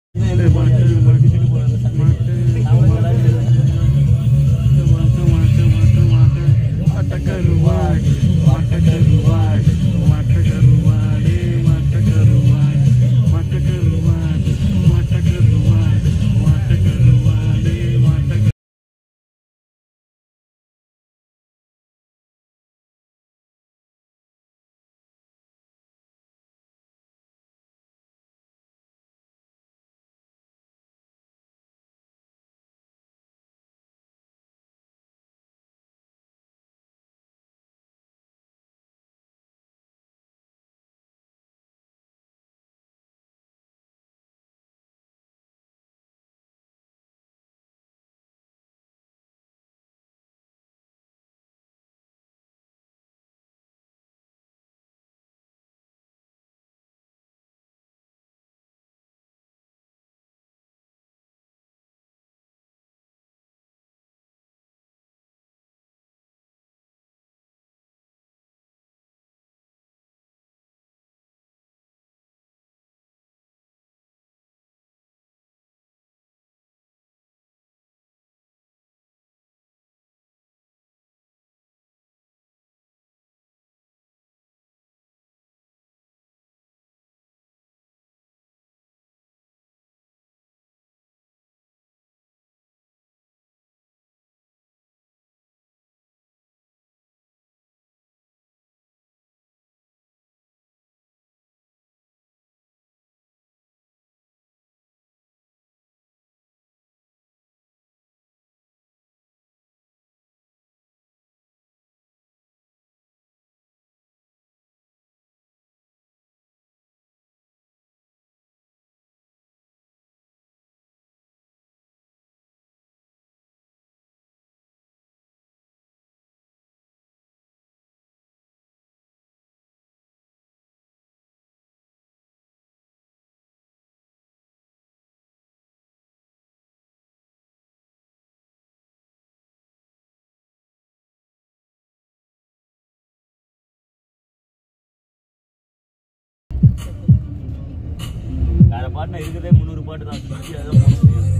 வேற பாட்டுனா இருக்கிறதே முந்நூறு பாட்டு தான் சுத்தி அதான் போட முடியும்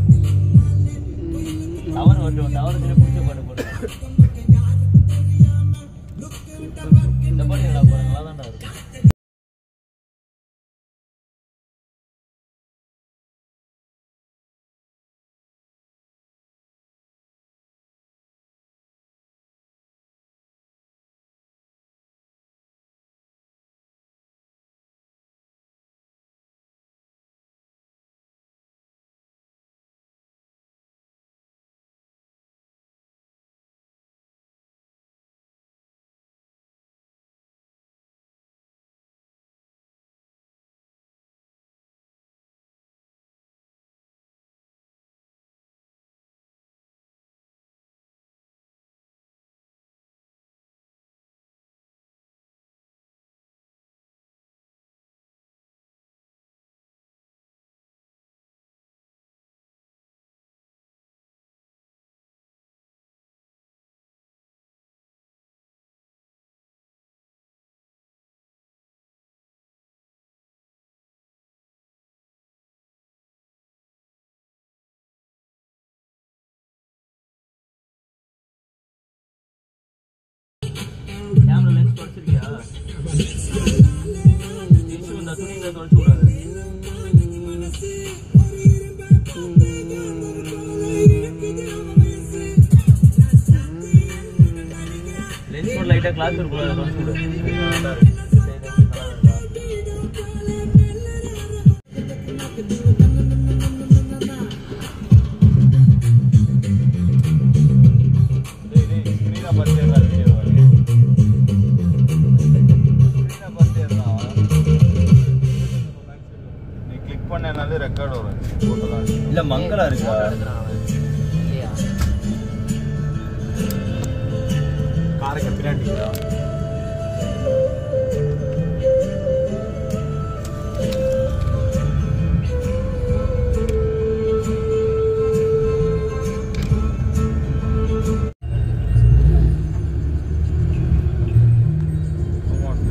டவர் வரட்டும் டவர் பிடிச்ச பாட்டு போடுறேன் இந்த பாட்டு என்னடா பாரு நல்லா தான்டா இருக்கும் கேமரா லென்ஸ் தொடச்சிருக்கியா டிஷ்யூ இந்த துணியில தொடச்சு விடாது லென்ஸ் ஒரு லைட்டா கிளாஸ் இருக்கும் அதை தொடச்சு விடு நல்லா இருக்கு. நல்லா இருக்கா? டேய், டேய், screen அ பார்த்து எடுடா video வ. Screen அ பார்த்து எடுடா. நீ கிளிக் பண்ணனாலே ரெக்கார்ட் வரும் போட்டோலாம் இல்ல மங்களா இருக்கா காரைக்கு பின்னாடிங்களா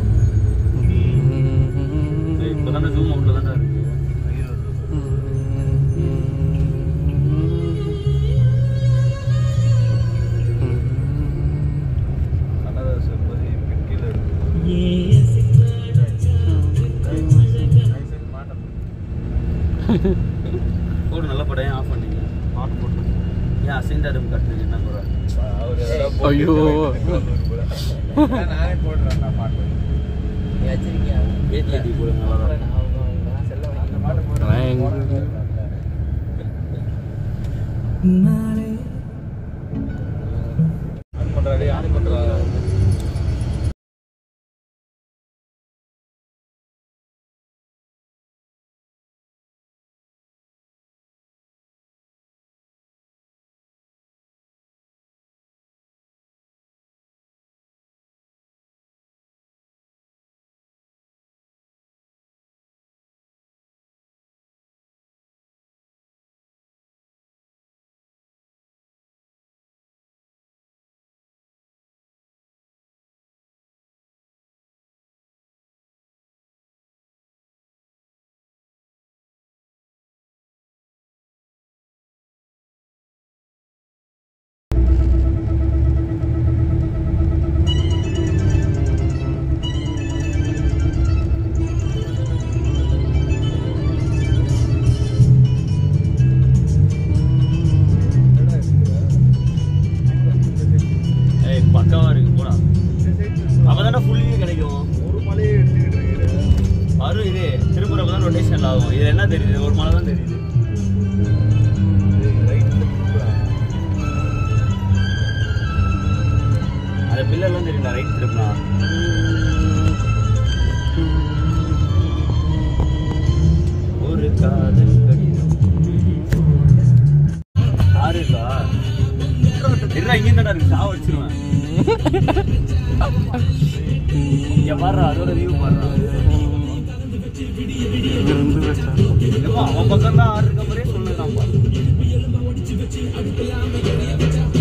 இப்பதானே ஜூம் அவுட்ல தானே இருக்கு போடு நல்ல படம் ஏன் ஆஃப் பண்ணீங்க பாட்டு போட்டு ஏன் அசைன் ரூம் கட்டுறீங்க என்ன குறை ஐயோ. நானே போடுறேன் நான் பாட்டு ஏத்தி ஏத்தி போடுங்க நல்லா தான் இருக்கும். அந்த பாட்டு போட்டு நான் ஆன் பண்றாரு ஆன் பண்றாரு ஏய் பக்காவா இருக்கு போடா அப்பதானே ஃபுல்லி கிடைக்கும் ஒரு மலையை எடுத்துக்கிட்டு இருக்கிறேன் வரும் இது திருப்புறப்ப தான் ரொட்டேஷன் ஆகும் இது என்ன தெரியுது ஒரு மலை தான் தெரியுது அந்த பில்லெல்லாம் தெரியும்டா ரைட் திருப்பினா ஒரு காதல் கடிதம் யாரு இருக்கா இருடா இங்க என்னடா இருக்கு சாவ வச்சிருவேன் இங்க பாடுறா அதோட வியூ பாடுறா இருந்து பேசுறேன் ஏப்பா, அவன் பக்கம் தான் ஆறு இருக்க மாதிரியே சொல்லுதான்